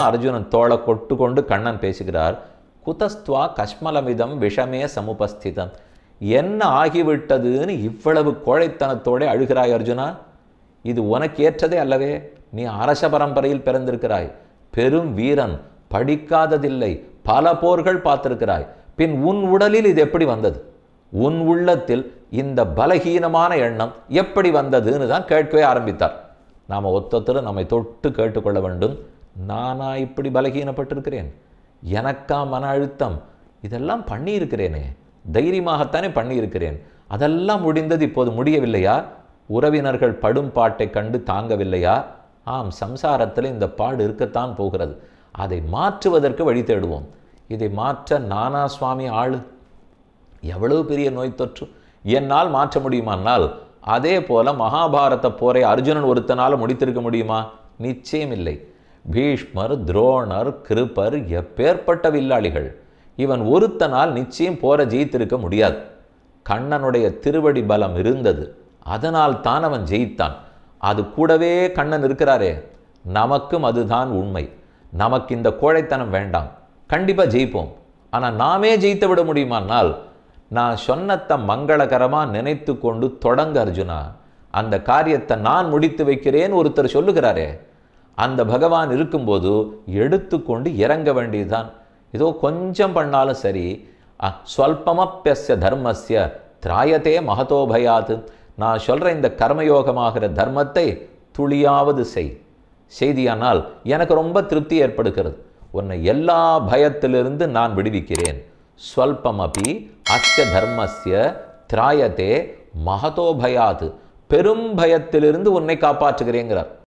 அர்ஜுனன் தோளை கொட்டு கொண்டு கண்ணன் பேசுகிறார் குதஸ்துவா கஷ்மலமிதம் விஷமே சமுபஸ்திதம் என்ன ஆகிவிட்டதுன்னு இவ்வளவு கோழைத்தனத்தோட அழுகிறாய் அர்ஜுனா இது உனக்கு ஏற்றதே அல்லவே நீ அரச பரம்பரையில் பிறந்திருக்கிறாய் பெரும் வீரன் படிக்காததில்லை பல போர்கள் பார்த்திருக்கிறாய் பின் உன் உடலில் இது எப்படி வந்தது உன் உள்ளத்தில் இந்த பலகீனமான எண்ணம் எப்படி வந்ததுன்னு தான் கேட்கவே ஆரம்பித்தார் நாம் ஒத்தொத்தரும் நம்மை தொட்டு கேட்டுக்கொள்ள வேண்டும் நானா இப்படி பலகீனப்பட்டிருக்கிறேன் எனக்கா மன அழுத்தம் இதெல்லாம் பண்ணியிருக்கிறேனே தைரியமாகத்தானே பண்ணியிருக்கிறேன் அதெல்லாம் முடிந்தது இப்போது முடியவில்லையா உறவினர்கள் படும் பாட்டை கண்டு தாங்கவில்லையா ஆம் சம்சாரத்தில் இந்த பாடு இருக்கத்தான் போகிறது அதை மாற்றுவதற்கு வழி தேடுவோம் இதை மாற்ற நானா சுவாமி ஆளு எவ்வளவு பெரிய நோய் தொற்று என்னால் மாற்ற முடியுமானால் அதே போல மகாபாரத போரை அர்ஜுனன் ஒருத்தனால முடித்திருக்க முடியுமா நிச்சயம் இல்லை பீஷ்மர் துரோணர் கிருபர் எப்பேற்பட்ட வில்லாளிகள் இவன் ஒருத்தனால் நிச்சயம் போரை ஜெயித்திருக்க முடியாது கண்ணனுடைய திருவடி பலம் இருந்தது அதனால் தான் அவன் ஜெயித்தான் அது கூடவே கண்ணன் இருக்கிறாரே நமக்கும் அதுதான் உண்மை நமக்கு இந்த கோழைத்தனம் வேண்டாம் கண்டிப்பாக ஜெயிப்போம் ஆனால் நாமே ஜெயித்து விட முடியுமானால் நான் சொன்னத்தை மங்களகரமாக நினைத்து கொண்டு தொடங்க அர்ஜுனா அந்த காரியத்தை நான் முடித்து வைக்கிறேன் ஒருத்தர் சொல்லுகிறாரே அந்த பகவான் இருக்கும்போது எடுத்துக்கொண்டு இறங்க வேண்டியதுதான் ஏதோ கொஞ்சம் பண்ணாலும் சரி ஸ்வல்பமப்பியஸ்ய தர்மஸ்ய திராயத்தே மகதோ பயாத் நான் சொல்கிற இந்த கர்மயோகமாகிற தர்மத்தை துளியாவது செய் செய்தியானால் எனக்கு ரொம்ப திருப்தி ஏற்படுகிறது உன்னை எல்லா பயத்திலிருந்து நான் விடுவிக்கிறேன் ஸ்வல்பமபி அஸ்ய தர்மஸ்ய திராயத்தே மகதோ பயாத் பெரும் பயத்திலிருந்து உன்னை காப்பாற்றுகிறேங்கிறார்